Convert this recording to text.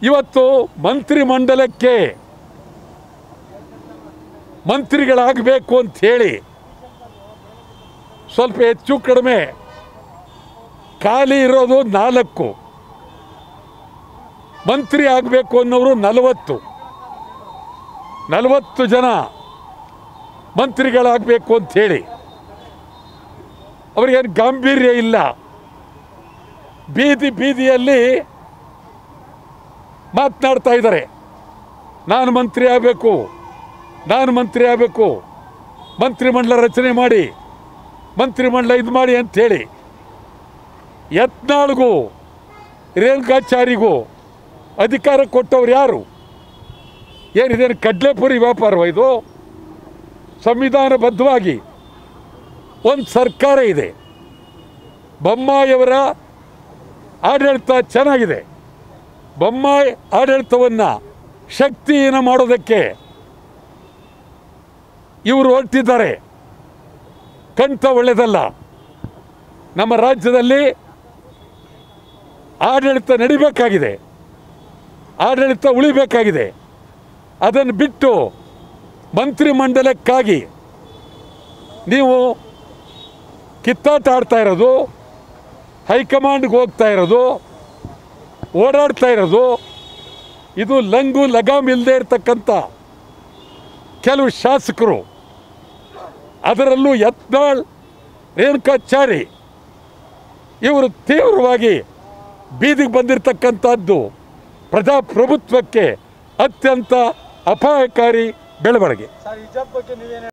ಇವತ್ತು ಮಂತ್ರಿಮಂಡಲಕ್ಕೆ ಮಂತ್ರಿಗಳಾಗಬೇಕು ಅಂತ ಹೇಳಿ ಸ್ವಲ್ಪ ಹೆಚ್ಚು ಕಡಿಮೆ ಖಾಲಿ ಇರೋದು ನಾಲ್ಕು ಮಂತ್ರಿ ಆಗಬೇಕು ಅನ್ನೋರು ನಲವತ್ತು ನಲವತ್ತು ಜನ ಮಂತ್ರಿಗಳಾಗಬೇಕು ಅಂತ ಹೇಳಿ ಅವ್ರಿಗೇನು ಗಾಂಭೀರ್ಯ ಇಲ್ಲ ಬೀದಿ ಬೀದಿಯಲ್ಲಿ ಮಾತನಾಡ್ತಾ ಇದ್ದಾರೆ ನಾನು ಮಂತ್ರಿ ಆಗಬೇಕು ನಾನು ಮಂತ್ರಿ ಆಗಬೇಕು ಮಂತ್ರಿಮಂಡಲ ರಚನೆ ಮಾಡಿ ಮಂತ್ರಿಮಂಡಲ ಇದು ಮಾಡಿ ಅಂಥೇಳಿ ಯತ್ನಾಳ್ಗೂ ರೇಣುಕಾಚಾರಿಗೂ ಅಧಿಕಾರ ಕೊಟ್ಟವ್ರು ಯಾರು ಏನಿದೇನು ಕಡ್ಲೆಪುರಿ ವ್ಯಾಪಾರವ ಇದು ಸಂವಿಧಾನಬದ್ಧವಾಗಿ ಒಂದು ಸರ್ಕಾರ ಇದೆ ಬೊಮ್ಮಾಯಿಯವರ ಆಡಳಿತ ಚೆನ್ನಾಗಿದೆ ಬೊಮ್ಮಾಯಿ ಆಡಳಿತವನ್ನು ಶಕ್ತಿಹೀನ ಮಾಡೋದಕ್ಕೆ ಇವರು ಹೊರಟಿದ್ದಾರೆ ಕಂಠ ಒಳ್ಳೆಯದಲ್ಲ ನಮ್ಮ ರಾಜ್ಯದಲ್ಲಿ ಆಡಳಿತ ನಡಿಬೇಕಾಗಿದೆ ಆಡಳಿತ ಉಳಿಬೇಕಾಗಿದೆ ಅದನ್ನು ಬಿಟ್ಟು ಮಂತ್ರಿಮಂಡಲಕ್ಕಾಗಿ ನೀವು ಕಿತ್ತಾಟ ಆಡ್ತಾ ಇರೋದು ಹೈಕಮಾಂಡ್ಗೆ ಹೋಗ್ತಾ ಇರೋದು ಓಡಾಡ್ತಾ ಇರೋದು ಇದು ಲಂಗು ಲಗಾಮ್ ಇಲ್ಲದೆ ಇರತಕ್ಕಂಥ ಕೆಲವು ಶಾಸಕರು ಅದರಲ್ಲೂ ಯತ್ನಾಳ್ ರೇಣುಕಾಚಾರಿ ಇವರು ತೀವ್ರವಾಗಿ ಬೀದಿಗೆ ಬಂದಿರತಕ್ಕಂಥದ್ದು ಪ್ರಜಾಪ್ರಭುತ್ವಕ್ಕೆ ಅತ್ಯಂತ ಅಪಾಯಕಾರಿ ಬೆಳವಣಿಗೆ ಸರ್ ಹಿಜಾಬ್ ಬಗ್ಗೆ ನೀವೇನು